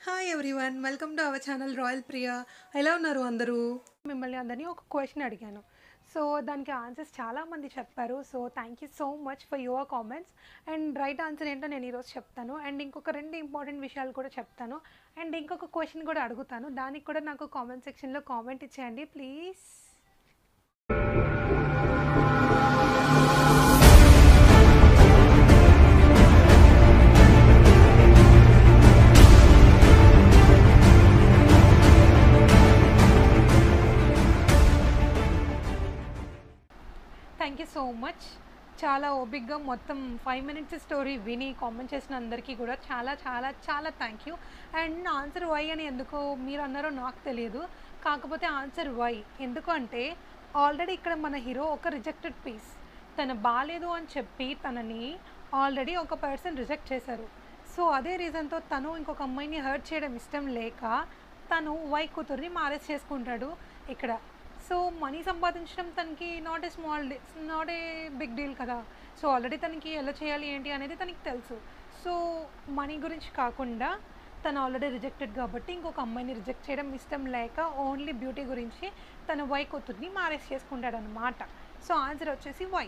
hi everyone welcome to our channel Royal Priya ఎలా ఉన్నారు అందరూ మిమ్మల్ని అందరినీ ఒక క్వశ్చన్ అడిగాను సో దానికి ఆన్సర్స్ చాలామంది చెప్పారు so thank you so much for your comments and right answer ఏంటో నేను ఈరోజు చెప్తాను అండ్ ఇంకొక రెండు ఇంపార్టెంట్ విషయాలు కూడా చెప్తాను అండ్ ఇంకొక క్వశ్చన్ కూడా అడుగుతాను దానికి కూడా నాకు కామెంట్ సెక్షన్లో కామెంట్ ఇచ్చేయండి please thank you so much చాలా ఓపిక్గా మొత్తం ఫైవ్ మినిట్స్ స్టోరీ విని కామెంట్ చేసిన అందరికీ కూడా చాలా చాలా చాలా thank you and answer why అని ఎందుకో మీరు అన్నారో నాకు తెలియదు కాకపోతే ఆన్సర్ వై ఎందుకంటే ఆల్రెడీ ఇక్కడ మన హీరో ఒక రిజెక్టెడ్ పీస్ తన బాగాలేదు అని చెప్పి తనని ఆల్రెడీ ఒక పర్సన్ రిజెక్ట్ చేశారు సో అదే రీజన్తో తను ఇంకొక అమ్మాయిని హర్ట్ చేయడం ఇష్టం లేక తను వై కూతుర్ని మ్యారేజ్ చేసుకుంటాడు ఇక్కడ సో మనీ సంపాదించడం తనకి not a small not a big deal కదా సో ఆల్రెడీ తనకి ఎలా చేయాలి ఏంటి అనేది తనకి తెలుసు సో మనీ గురించి కాకుండా తను ఆల్రెడీ రిజెక్టెడ్ కాబట్టి ఇంకొక అమ్మాయిని రిజెక్ట్ చేయడం ఇష్టం లేక ఓన్లీ బ్యూటీ గురించి తన వై కూతుర్ని మ్యారేజ్ చేసుకుంటాడు అనమాట సో ఆన్సర్ వచ్చేసి వై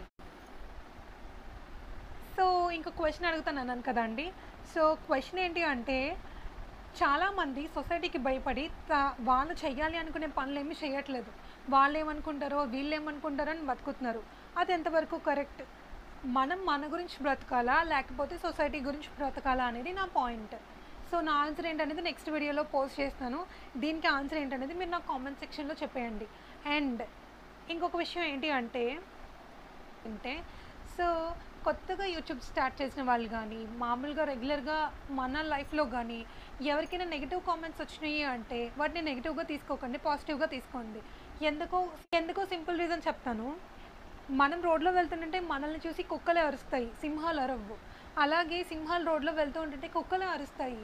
సో ఇంకో క్వశ్చన్ అడుగుతాను అన్నాను కదండి సో క్వశ్చన్ ఏంటి అంటే చాలామంది సొసైటీకి భయపడి తా- వాళ్ళు చెయ్యాలి అనుకునే పనులు ఏమీ చేయట్లేదు వాళ్ళు ఏమనుకుంటారో వీళ్ళు ఏమనుకుంటారో అని బతుకుతున్నారు అది ఎంతవరకు కరెక్ట్ మనం మన గురించి బ్రతకాలా లేకపోతే సొసైటీ గురించి బ్రతకాలా అనేది నా పాయింట్ సో నా ఆన్సర్ ఏంటనేది నెక్స్ట్ వీడియోలో పోస్ట్ చేస్తాను దీనికి ఆన్సర్ ఏంటనేది మీరు నా కామెంట్ సెక్షన్లో చెప్పేయండి అండ్ ఇంకొక విషయం ఏంటి అంటే అంటే సో కొత్తగా యూట్యూబ్ స్టార్ట్ చేసిన వాళ్ళు కానీ మామూలుగా రెగ్యులర్గా మన లైఫ్లో కానీ ఎవరికైనా నెగిటివ్ కామెంట్స్ వచ్చినాయి అంటే వాటిని నెగిటివ్గా తీసుకోకండి పాజిటివ్గా తీసుకోండి ఎందుకో ఎందుకో సింపుల్ రీజన్ చెప్తాను మనం రోడ్లో వెళ్తుంటే మనల్ని చూసి కుక్కలే అరుస్తాయి సింహాలు అరవ్వు అలాగే సింహాలు రోడ్లో వెళ్తూ ఉంటుంటే కుక్కలే అరుస్తాయి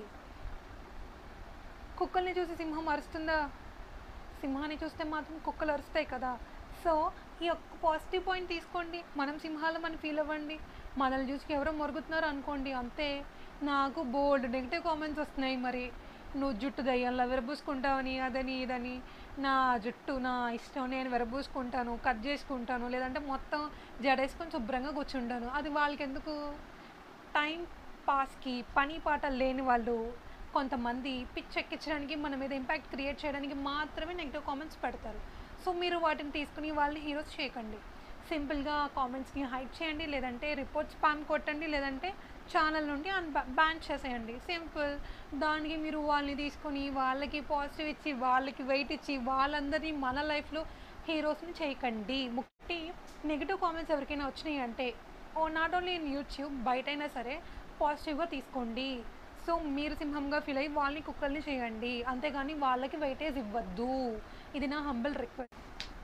కుక్కల్ని చూసి సింహం అరుస్తుందా సింహాన్ని చూస్తే మాత్రం కుక్కలు అరుస్తాయి కదా సో ఈ ఒక్క పాజిటివ్ పాయింట్ తీసుకోండి మనం సింహాలం అని ఫీల్ అవ్వండి మనల్ని చూసి ఎవరో మొరుగుతున్నారు అనుకోండి అంతే నాకు బోల్డ్ నెగిటివ్ కామెంట్స్ వస్తున్నాయి మరి నువ్వు జుట్టు దయ్యంలా విరబూసుకుంటావని అదని ఇదని నా జుట్టు నా ఇష్టం నేను విరబూసుకుంటాను కట్ చేసుకుంటాను లేదంటే మొత్తం జడేసుకొని శుభ్రంగా కూర్చుంటాను అది వాళ్ళకి ఎందుకు టైం పాస్కి పని పాట లేని వాళ్ళు కొంతమంది పిచ్చెక్కించడానికి మన మీద ఇంపాక్ట్ క్రియేట్ చేయడానికి మాత్రమే నెగిటివ్ కామెంట్స్ పెడతారు సో మీరు వాటిని తీసుకుని వాళ్ళని హీరోస్ చేయకండి సింపుల్గా కామెంట్స్ని హైడ్ చేయండి లేదంటే రిపోర్ట్ స్పామ్ కొట్టండి లేదంటే ఛానల్ నుండి అన్ బ్యాన్ చేసేయండి సింపుల్ దానికి మీరు వాళ్ళని తీసుకొని వాళ్ళకి పాజిటివ్ ఇచ్చి వాళ్ళకి వెయిట్ ఇచ్చి వాళ్ళందరినీ మన లైఫ్లో హీరోస్ని చేయకండి ముఖ్య నెగిటివ్ కామెంట్స్ ఎవరికైనా వచ్చినాయి అంటే ఓ నాట్ ఓన్లీ ఇన్ యూట్యూబ్ బయటైనా సరే పాజిటివ్గా తీసుకోండి సో మీరు సింహంగా ఫీల్ అయ్యి వాళ్ళని కుక్కల్ని చేయండి అంతేగాని వాళ్ళకి వెయిటేజ్ ఇవ్వద్దు ఇది నా humble request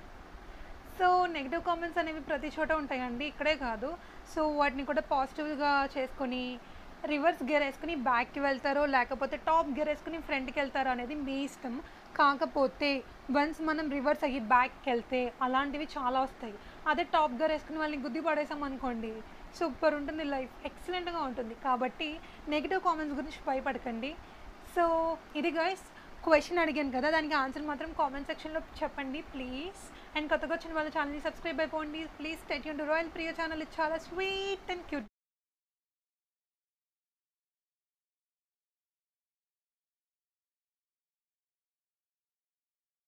so negative comments అనేవి ప్రతి చోట ఉంటాయండి ఇక్కడే కాదు సో వాటిని కూడా పాజిటివ్గా చేసుకొని రివర్స్ గేర్ వేసుకుని బ్యాక్కి వెళ్తారో లేకపోతే టాప్ గేర్ వేసుకుని ఫ్రంట్కి వెళ్తారో అనేది మీ ఇష్టం కాకపోతే వన్స్ మనం రివర్స్ అయ్యి బ్యాక్కి వెళ్తే అలాంటివి చాలా వస్తాయి అదే టాప్ గేర్ వేసుకుని వాళ్ళని గుద్ది పడేసాం అనుకోండి సూపర్ ఉంటుంది లైఫ్ ఎక్సలెంట్గా ఉంటుంది కాబట్టి నెగిటివ్ కామెంట్స్ గురించి భయపడకండి సో ఇది గైస్ క్వశ్చన్ అడిగాను కదా దానికి ఆన్సర్ మాత్రం కామెంట్ సెక్షన్లో చెప్పండి ప్లీజ్ అండ్ కొత్తగా వచ్చిన వాళ్ళ ఛానల్ని సబ్స్క్రైబ్ అయిపోండి ప్లీజ్ స్టేట్ యూన్ టు రాయల్ ప్రియ ఛానల్ ఇది చాలా స్వీట్ అండ్ క్యూట్